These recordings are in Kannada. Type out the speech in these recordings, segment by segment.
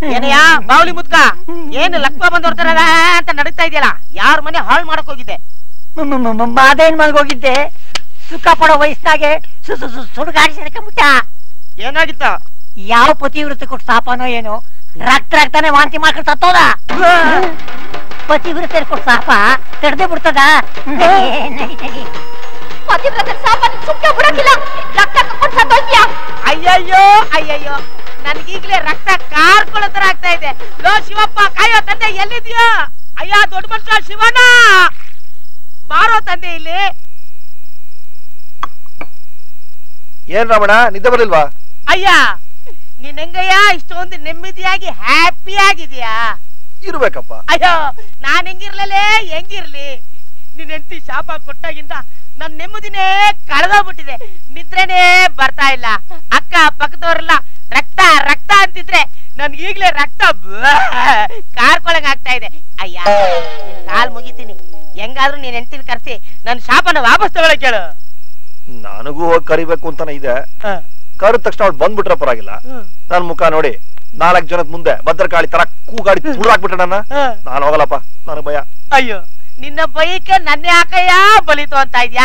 ಏನಯ್ಯ ಬಾವಲಿ ಮುದ್ಕ ಏನು ಲಕ್ವ ಬಂದ್ ಹೊರ್ತಾರಲ್ಲ ಅಂತ ನಡೀತಾ ಇದೆಯಲ್ಲ ಯಾರ ಮನೆ ಹಾಳು ಮಾಡಕ್ ಹೋಗಿದ್ದೆ ಮಾದೇನ್ ಮನೆಗೆ ಹೋಗಿದ್ದೆ ಸುಖ ಪಡೋ ವಯಸ್ಸಿನಾಗೆ ಸುಡುಗಾಡಿ ಸೇರ್ಕೊಂಡ್ಬಿಟ್ಟ ಏನಾಗಿತ್ತ ಯಾವ ಪತಿವ್ರತ ಕೊಟ್ಟು ಶಾಪನೋ ಏನೋ ರಕ್ತ ರಕ್ತಾನೆ ವಾಂತಿ ಮಾಡ್ಕೊಂಡು ಸತ್ತೋದ ಪತಿವ್ರತ ಕೊಟ್ಟು ಶಾಪ ತಡೆದೇ ಬಿಡ್ತದ ನಡಿ ನಡಿ ಪತಿವ್ರತನ ಶಾಪ ನಿನ್ ಸುಮ್ನೆ ಬಿಡಕ್ಕಿಲ್ಲ ರಕ್ತ ಕಕ್ಕೊಂಡ್ ಸತ್ತೋಗ್ತೀಯ ಅಯ್ಯಯ್ಯೋ ಅಯ್ಯಯ್ಯೋ ನನ್ಗೀಗ್ಲೇ ರಕ್ತ ಕಾರ್ಕೊಳ್ಳೋ ತರ ಆಗ್ತಾ ಇದೆ ಲೋ ಶಿವಪ್ಪ ಕಾಯೋ ತಂದೆ ಎಲ್ಲಿದ್ಯೋ ಅಯ್ಯ ದೊಡ್ಡ ಮನುಷ್ಯ ಶಿವಣ್ಣ ಬಾರೋ ತಂದೆ ಇಲ್ಲಿ ಏನ್ ರಾಮಣ್ಣ ನಿದ್ದೆ ಬರಲಿಲ್ವಾ ಅಯ್ಯ ನೀನ್ ಹೆಂಗಯ್ಯ ಇಷ್ಟೊಂದು ನೆಮ್ಮದಿಯಾಗಿ ಹ್ಯಾಪಿ ಆಗಿದ್ಯಾ ಇರ್ಬೇಕಪ್ಪ ಅಯ್ಯೋ ನಾನ್ ಹೆಂಗಿರ್ಲಲೇ ಹೆಂಗಿರ್ಲಿ ನಿನ್ ಹೆಂಡತಿ ಶಾಪ ಕೊಟ್ಟಾಗಿಂದ ನನ್ ನೆಮ್ಮದಿನೇ ಕಳೆದೋಗ್ಬಿಟ್ಟಿದೆ ನಿದ್ರೆನೇ ಬರ್ತಾ ಇಲ್ಲ ಅಕ್ಕ ಪಕ್ಕದವ್ರೆಲ್ಲ ರಕ್ತ ರಕ್ತ ಅಂತಿದ್ರೆ ನನ್ಗೆ ಈಗ್ಲೇ ರಕ್ತ ಕಾರ್ಕೊಳಂಗ್ ಆಗ್ತಾ ಇದೆ ಅಯ್ಯ ನಿನ್ ಕಾಲ್ ಮುಗಿತೀನಿ ಹೆಂಗಾದ್ರೂ ನೀನ್ ಹೆಂಡತಿನ ಕರ್ಸಿ ನನ್ ಶಾಪನ ವಾಪಸ್ ತಗೊಳಕ್ ಕೇಳು ನನಗೂ ಹೋಗಿ ಕರಿಬೇಕು ಅಂತಾನೆ ಇದೆ ಕರೆದ ತಕ್ಷಣ ಅವ್ಳು ಬಂದ್ಬಿಟ್ರೆ ಪರವಾಗಿಲ್ಲ ನನ್ ಮುಖ ನೋಡಿ ನಾಲ್ಕ್ ಜನದ ಮುಂದೆ ಭದ್ರಕಾಳಿ ತರ ಕೂಗಾಡಿ ತುಳ್ರಾಕ್ಬಿಟ್ರೆ ನನ್ನ ನಾನು ಹೋಗಲ್ಲಪ್ಪ ನನಗ್ ಭಯ ಅಯ್ಯೋ ನಿನ್ನ ಭಯಕ್ಕೆ ನನ್ನ ಯಾಕಯ್ಯ ಬಲಿತು ಅಂತ ಇದ್ಯಾ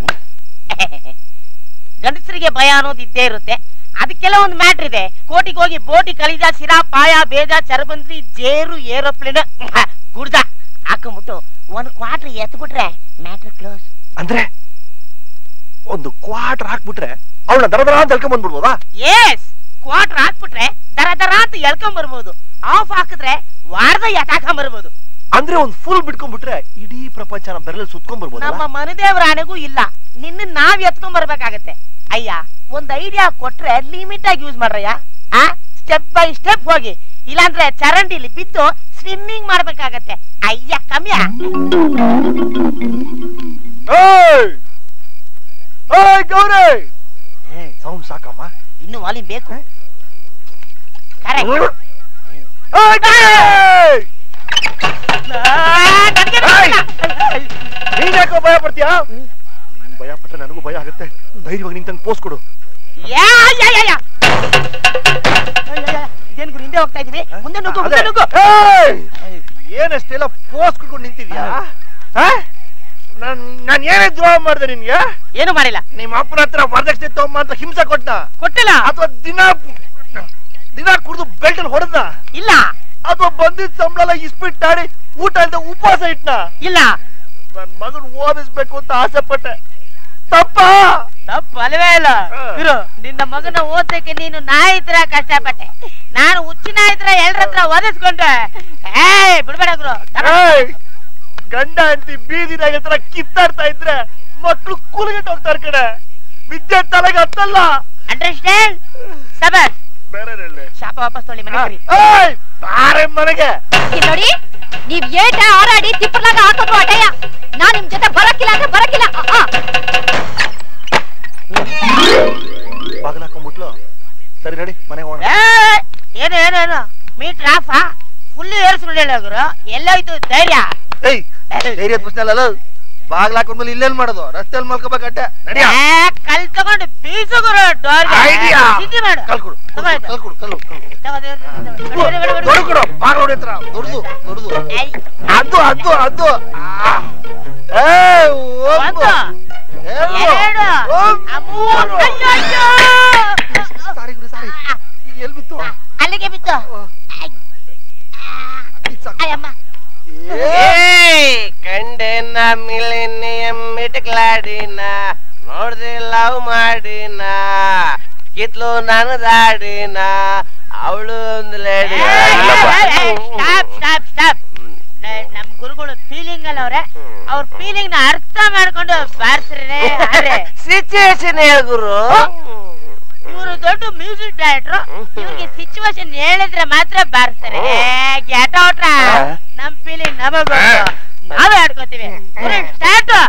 ಗಂಡಸರಿಗೆ ಭಯ ಅನ್ನೋದು ಇದ್ದೇ ಇರುತ್ತೆ ಅದಕ್ಕೆಲ್ಲ ಒಂದು ಮ್ಯಾಟ್ರ್ ಇದೆ ಕೋಟಿಗೆ ಹೋಗಿ ಬೋಟಿ ಕಲಿಜ ಸಿರಾ ಪಾಯ ಬೇಜ ಚರಬಂದ್ರಿ ಜೇರು ಏರೋಪ್ಲೇನ್ ಗುಡ್ದ ಹಾಕೊಂಬಿಟ್ಟು ಒಂದ್ ಕ್ವಾರ್ಟರ್ ಎತ್ಬಿಟ್ರೆ ಮ್ಯಾಟ್ರ್ ಕ್ಲೋಸ್ ಅಂದ್ರೆ ಒಂದು ಕ್ವಾರ್ಟರ್ ಹಾಕ್ಬಿಟ್ರೆ ಅವಳನ್ನ ದರ ದರ ಅಂತ ಎಳ್ಕೊಂಡ್ ಬಂದ್ಬಿಡ್ಬೋದಾ ಎಸ್ ಕ್ವಾರ್ಟರ್ ಹಾಕ್ಬಿಟ್ರೆ ದರ ದರ ಅಂತ ಎಳ್ಕೊಂಡ್ ಬರ್ಬೋದು ಆಫ್ ಹಾಕಿದ್ರೆ ವಾರದ ಎತ್ತಾಕೊಂಡ್ ಬರ್ಬೋದು ಅಂದ್ರೆ ಒಂದ್ ಫುಲ್ ಬಿಟ್ಕೊಂಡ್ಬಿಟ್ರೆ ಇಡೀ ಪ್ರಪಂಚನ ಬೆರಳಲ್ಲಿ ಸುತ್ಕೊಂಡ್ ನಮ್ಮ ಬರ್ಬೋದಲ್ಲ ಮನದೇವ್ರ ಆನೆಗೂ ಇಲ್ಲ ನಿನ್ನ ನಾವ್ ಎತ್ಕೊಂಡ್ ಬರ್ಬೇಕಾಗತ್ತೆ ಅಯ್ಯ ಒಂದ್ ಐಡಿಯಾ ಕೊಟ್ರೆ ಲಿಮಿಟ್ ಆಗಿ ಯೂಸ್ ಮಾಡ್ರಯ್ಯ ಆ ಸ್ಟೆಪ್ ಬೈ ಸ್ಟೆಪ್ ಹೋಗಿ ಇಲ್ಲಾಂದ್ರೆ ಚರಂಡಿಲಿ ಬಿದ್ದು ಸ್ವಿಮ್ಮಿಂಗ್ ಮಾಡ್ಬೇಕಾಗತ್ತೆ ಅಯ್ಯ ಕಮ್ಯ ಏಯ್! ಏಯ್, ಗೌರಿ ಸೌಂಡ್ ಸಾಕಮ್ಮ ಇನ್ನು ವಾಲಿನ್ ಬೇಕು Correct. ಏಯ್, ಗೌರಿ! ಆ, ನನ್ಗೆ ಏಯ್! ನೀನ್ ಯಾಕೋ ಭಯ ಪಡ್ತೀಯಾ ನೀನ್ ಭಯ ಪಟ್ರೆ ನನಗೂ ಭಯ ಆಗುತ್ತೆ ಧೈರ್ಯವಾಗಿ ನಿಂತಂಗ್ ಪೋಸ್ ಕೊಡು ಯಾ, ಯಾ, ಯಾ, ಯಾ. ಅಯ್ಯ, ಯಾ, ಇದೇನ್ ಗುರು ಹಿಂದೆ ಹೋಗ್ತಾ ಇದೀವಿ ಮುಂದೆ ನುಗ್ಗು ಮುಂದೆ ಅದೇ. ನುಗ್ಗು ಏಯ್! ಏನಷ್ಟೆಲ್ಲ ಪೋಸ್ ಕೊಟ್ಕೊಂಡು ನಿಂತಿದ್ಯಾ ಆ? ನಾನ್ ನಾನ್ ಏನೇ ದ್ರೋಹ ಮಾಡ್ದೆ ನಿನ್ಗೆ ಏನು ಮಾಡಿಲ್ಲ ನಿಮ್ಮ ಅಪ್ಪನ ಹತ್ರ ವರದಕ್ಷಿಣೆ ತಗೊಂಬ ಅಂತ ಹಿಂಸೆ ಕೊಟ್ನ ಕೊಟ್ಟಿಲ್ಲ ಅಥವಾ ದಿನ ದಿನ ಕುಡಿದು ಬೆಲ್ಟ್ ಹೊಡೆದ್ನ ಇಲ್ಲ ಅಥವಾ ಬಂದಿದ್ ಸಂಬಳ ಎಲ್ಲ ಇಸ್ಬಿಟ್ಟಾಡಿ ಊಟ ಅಂತ ಉಪವಾಸ ಇಟ್ನ ಇಲ್ಲ ನನ್ ಮಗನ್ ಓದಿಸ್ಬೇಕು ಅಂತ ಆಸೆ ಪಟ್ಟೆ ತಪ್ಪ ತಪ್ಪು ಅಲ್ವೇ ಇಲ್ಲ ಹಾ. ಇರು ನಿನ್ನ ಮಗನ ಓದಕ್ಕೆ ನೀನು ನಾಯಿ ತರ ಕಷ್ಟಪಟ್ಟೆ ನಾನು ಹುಚ್ಚಿ ನಾಯಿ ತರ ಎಲ್ಲರ ಹತ್ರ ಓದಿಸ್ಕೊಂಡೆ ಏ ಬಿಡ್ಬೇಡ ಗುರು ಏಯ್! ಗಂಡ ಅಂತಿ ಬೀದಿನಾಗ ಹತ್ರ ಕಿತ್ತಾಡ್ತಾ ಇದ್ರೆ ಮಕ್ಳು ಕೂಲಿಗೆಟ್ ಹೋಗ್ತಾರ ಕಡೆ ವಿದ್ಯೆ ತಲೆಗೆ ಹತ್ತಲ್ಲ ಅಂಡರ್ಸ್ಟ್ಯಾಂಡ್ ಸಬರ್ ಬೇರೆ ಹೇಳಿ ಶಾಪ ವಾಪಸ್ ತೊಳಿ ಮನೆ ಕರಿ ಏಯ್! ಬಾರೆ ಮನೆಗೆ ಇಲ್ಲಿ ನೋಡಿ ನೀವ್ ಏಟ ಹಾರಾಡಿ ತಿಪ್ಪರ್ಲಾಗ ಹಾಕೋದು ಅಟಯ್ಯ ನಾನ್ ನಿಮ್ ಜೊತೆ ಬರಕ್ಕಿಲ್ಲ ಅಂದ್ರೆ ಬರಕ್ಕಿಲ್ಲ ಆ, ಆ. ಬಾಗಿಲು ಹಾಕೊಂಡ್ಬಿಟ್ಲು ಸರಿ ನಡಿ ಮನೆಗೆ ಹೋಗೋಣ ಏನು ಏನು ಏನು ಮೀಟರ್ ಆಫ್ ಫುಲ್ ಏರಿಸ್ಬಿಡಲ್ಲ ಗುರು ಎಲ್ಲೋಯ್ತು ಧೈರ್ಯ ಏಯ್ ಧೈರ್ಯ ಪ್ರಶ್ನೆ ಅಲ್ಲ ಬಾಗ್ಲ ಹಾಕೊಂಡ್ಮೇಲೆ ಇಲ್ಲೇನ್ ಮಾಡೋದು ರಸ್ತೆಯಲ್ಲಿ ಮಲ್ಕೋಬೇಕಟ್ಟೆ ನಡಿಯ ಏ, ಕಲ್ ತಗೊಂಡು ಬೀಸು ಗುರು ಡೋರ್ ಐಡಿಯಾ ಸಿದ್ಧಿ ಮಾಡು ಕಲ್ಕೊಡು ತಗೋ ಇದು. ಕಲ್ಕೊಡು ಕಲ್ಲು ಕಲ್ಲು ತಗೋ, ತಗೋ, ತಗೋ, ತಗೋ. ಬಿಡು, ಬಿಡು, ಬಿಡು, ಬಿಡು. ದೊಡ್ಡ ಕೊಡು ಬಾಗ್ಲ ಹೊಡಿತ್ರ ದೊಡ್ಡದು ದೊಡ್ಡದು ಐ, ಅದು ಅದು ಅದು ಆ. ಏಯ್, ಒಂದು. ಒಂದು ಎರಡು. ಎರಡು ಒಂದು. ಆ, ಮೂರು ಅಯ್ಯೋ, ಅಯ್ಯೋ. ಸಾರಿ ಗುರು ಸಾರಿ ಎಲ್ ಬಿತ್ತು ಅಲ್ಲಿಗೆ ಬಿತ್ತು ಐ, ಇದ್ ಸಾಕು. ಅಯ್ಯಮ್ಮ ಏ, ಕಂಡೆನ ಮಿಲೆನಿಯಂ ಇಟ್ಕಲಾಡಿನ ನೋಡ್ದೆ ಲವ್ ಮಾಡಿನ ಕಿತ್ಲು ನಾನು ದಾಡಿನ ಅವಳು ಒಂದು ಲೇಡಿ ಸ್ಟಾಪ್ ಸ್ಟಾಪ್ ಸ್ಟಾಪ್ ನಮ್ ಗುರುಗಳು ಫೀಲಿಂಗ್ ಅಲ್ಲ ಅವ್ರೆ ಅವ್ರ ಫೀಲಿಂಗ್ ನ ಅರ್ಥ ಮಾಡ್ಕೊಂಡು ಬಾರ್ಸ್ರೆ ಆದ್ರೆ ಸಿಚುವೇಶನ್ ಹೇಳ್ಗುರು ಇವರು ದೊಡ್ಡ ಮ್ಯೂಸಿಕ್ ಡೈರೆಕ್ಟರ್ ಇವ್ರಿಗೆ ಸಿಚುವೇಶನ್ ಹೇಳಿದ್ರೆ ಮಾತ್ರ ಬಾರಿಸ್ತಾರೆ ಗೆಟ್ ಔಟ್ರ ನಮ್ ಫೀಲಿಂಗ್ ನಮಗ ನಾವೇ ಆಡ್ಕೋತೀವಿ ಸ್ಟಾರ್ಟ್